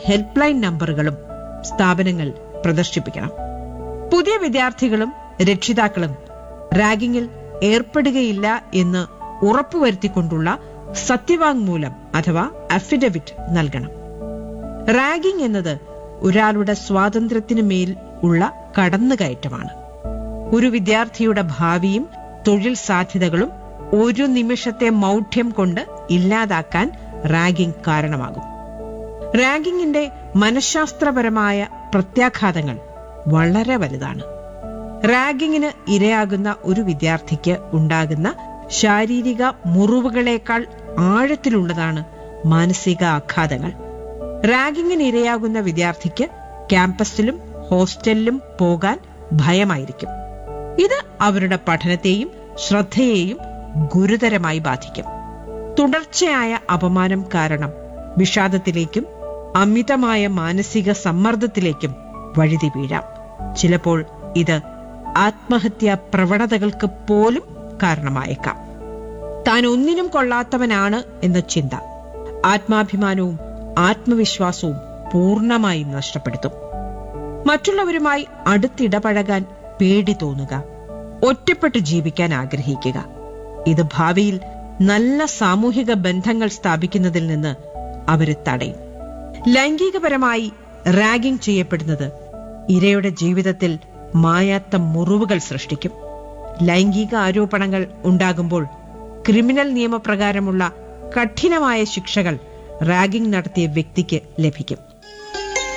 help line നമ്പറുകളും സ്ഥാപനങ്ങൾ പ്രദർശിപ്പിക്കണം പുതിയ വിദ്യാർത്ഥികളും രക്ഷിതാക്കളും റാഗിങ്ങിൽ ഏർപ്പെടുകയില്ല എന്ന് ഉറപ്പുവരുത്തിക്കൊണ്ടുള്ള സത്യവാങ്മൂലം അഥവാ അഫിഡവിറ്റ് നൽകണം റാഗിംഗ് എന്നത് ഒരാളുടെ സ്വാതന്ത്ര്യത്തിനു മേൽ ഉള്ള കടന്നുകയറ്റമാണ് ഒരു വിദ്യാർത്ഥിയുടെ ഭാവിയും തൊഴിൽ സാധ്യതകളും ഒരു നിമിഷത്തെ മൗഢ്യം കൊണ്ട് ഇല്ലാതാക്കാൻ റാഗിംഗ് കാരണമാകും റാഗിങ്ങിന്റെ മനഃശാസ്ത്രപരമായ പ്രത്യാഘാതങ്ങൾ വളരെ വലുതാണ് റാഗിങ്ങിന് ഇരയാകുന്ന ഒരു വിദ്യാർത്ഥിക്ക് ഉണ്ടാകുന്ന ശാരീരിക മുറിവുകളേക്കാൾ ആഴത്തിലുള്ളതാണ് മാനസിക ആഘാതങ്ങൾ റാഗിങ്ങിന് ഇരയാകുന്ന വിദ്യാർത്ഥിക്ക് ക്യാമ്പസിലും ഹോസ്റ്റലിലും പോകാൻ ഭയമായിരിക്കും ഇത് അവരുടെ പഠനത്തെയും ശ്രദ്ധയെയും ഗുരുതരമായി ബാധിക്കും തുടർച്ചയായ അപമാനം കാരണം വിഷാദത്തിലേക്കും അമിതമായ മാനസിക സമ്മർദ്ദത്തിലേക്കും വഴുതി വീഴാം ചിലപ്പോൾ ഇത് ആത്മഹത്യാ പ്രവണതകൾക്ക് പോലും കാരണമായേക്കാം താൻ ഒന്നിനും കൊള്ളാത്തവനാണ് എന്ന ചിന്ത ആത്മാഭിമാനവും ആത്മവിശ്വാസവും പൂർണ്ണമായും നഷ്ടപ്പെടുത്തും മറ്റുള്ളവരുമായി അടുത്തിടപഴകാൻ പേടി തോന്നുക ഒറ്റപ്പെട്ട് ജീവിക്കാൻ ആഗ്രഹിക്കുക ഇത് ഭാവിയിൽ നല്ല സാമൂഹിക ബന്ധങ്ങൾ സ്ഥാപിക്കുന്നതിൽ നിന്ന് അവരെ തടയും ലൈംഗികപരമായി റാഗിംഗ് ചെയ്യപ്പെടുന്നത് ഇരയുടെ ജീവിതത്തിൽ മായാത്ത മുറിവുകൾ സൃഷ്ടിക്കും ലൈംഗിക ആരോപണങ്ങൾ ഉണ്ടാകുമ്പോൾ ക്രിമിനൽ നിയമപ്രകാരമുള്ള കഠിനമായ ശിക്ഷകൾ റാഗിംഗ് നടത്തിയ വ്യക്തിക്ക് ലഭിക്കും